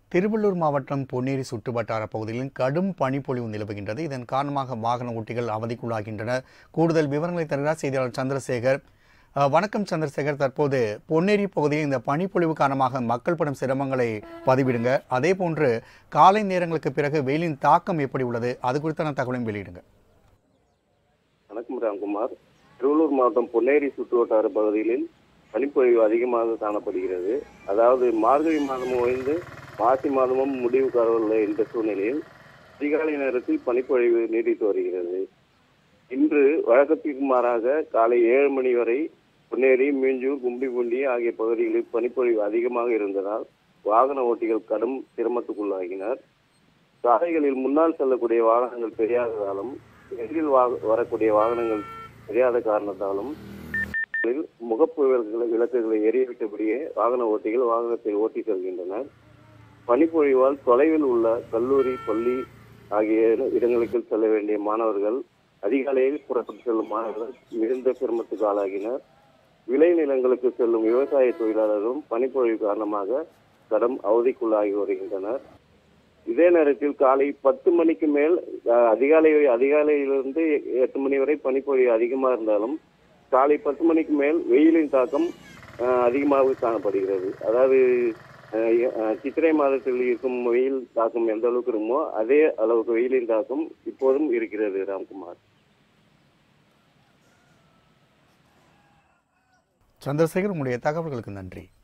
திருவள்ளூர் மாவட்டம் பொன்னேரி சுற்றுவட்டார பகுதிகளில் கடும் பனிப்பொழிவு நிலவுகின்றது இதன் காரணமாக வாகன ஓட்டிகள் அவதிக்குள்ளாகின்றனர் கூடுதல் விவரங்களை தருகிறார் செய்தியாளர் சந்திரசேகர் அஹ், வணக்கம் சந்திரசேகர் தற்போது பொன்னேரி பகுதியில் இந்த பனிப்பொழிவு காரணமாக மக்கள் படும் சிரமங்களை பதிவிடுங்க அதே போன்று காலை நேரங்களுக்கு பிறகு வெயிலின் தாக்கம் எப்படி உள்ளது அது குறித்தான தகவலையும் வெளியிடுங்க வணக்கம் ராம்குமார் திருவள்ளூர் மாவட்டம் பொன்னேரி சுற்றுவட்டார பகுதிகளில் பனிப்பொழிவு அதிகமாக காணப்படுகிறது அதாவது மார்கழி மாதம் ஓய்ந்து மாசி மாதமும் முடிவு காணவில்லை என்ற சூழ்நிலையில் அதிகாலை நேரத்தில் பனிப்பொழிவு நீடித்து வருகிறது இன்று வழக்கத்திற்கு மாறாக காலை ஏழு மணி வரை பொன்னேரி மீஞ்சூர் கும்பிபுண்டி ஆகிய பகுதிகளில் பனிப்பொழிவு அதிகமாக இருந்ததால் வாகன ஓட்டிகள் கடும் சிரமத்துக்குள்ளாகினர் சாலைகளில் முன்னால் செல்லக்கூடிய வாகனங்கள் தெரியாததாலும் எதிரில் வா- வரக்கூடிய வாகனங்கள் தெரியாத காரணத்தாலும் இதில் முகப்பு விளக்குகளை விளக்குகளை எரியவிட்டபடியே வாகன ஓட்டிகள் வாகனத்தை ஓட்டி செல்கின்றனர் பனிப்பொழிவால் தொலைவில் உள்ள கல்லூரி பள்ளி ஆகிய இடங்களுக்கு செல்ல வேண்டிய மாணவர்கள் அதிகாலையில் புறப்பட்டு செல்லும் மாணவர்கள் மிகுந்த சிரமத்துக்கு ஆளாகினர் விளைநிலங்களுக்கு செல்லும் விவசாய தொழிலாளர்களும் பனிப்பொழிவு காரணமாக கடும் அவதிக்குள்ளாகி வருகின்றனர் இதே நேரத்தில் காலை பத்து மணிக்கு மேல் அஹ், அதிகாலை அதிகாலையிலிருந்து எட்டு மணி வரை பனிப்பொழிவு அதிகமாக இருந்தாலும் காலை பத்து மணிக்கு மேல் வெயிலின் தாக்கம் அஹ், அதிகமாக காணப்படுகிறது அதாவது அஹ், அஹ், சித்திரை மாதத்தில் இருக்கும் வெயில் தாக்கம் எந்த அளவுக்கு இருக்குமோ அதே அளவுக்கு வெயிலின் தாக்கம் இப்போதும் இருக்கிறது ராம்குமார் சந்திரசேகர் உங்களுடைய தகவல்களுக்கு நன்றி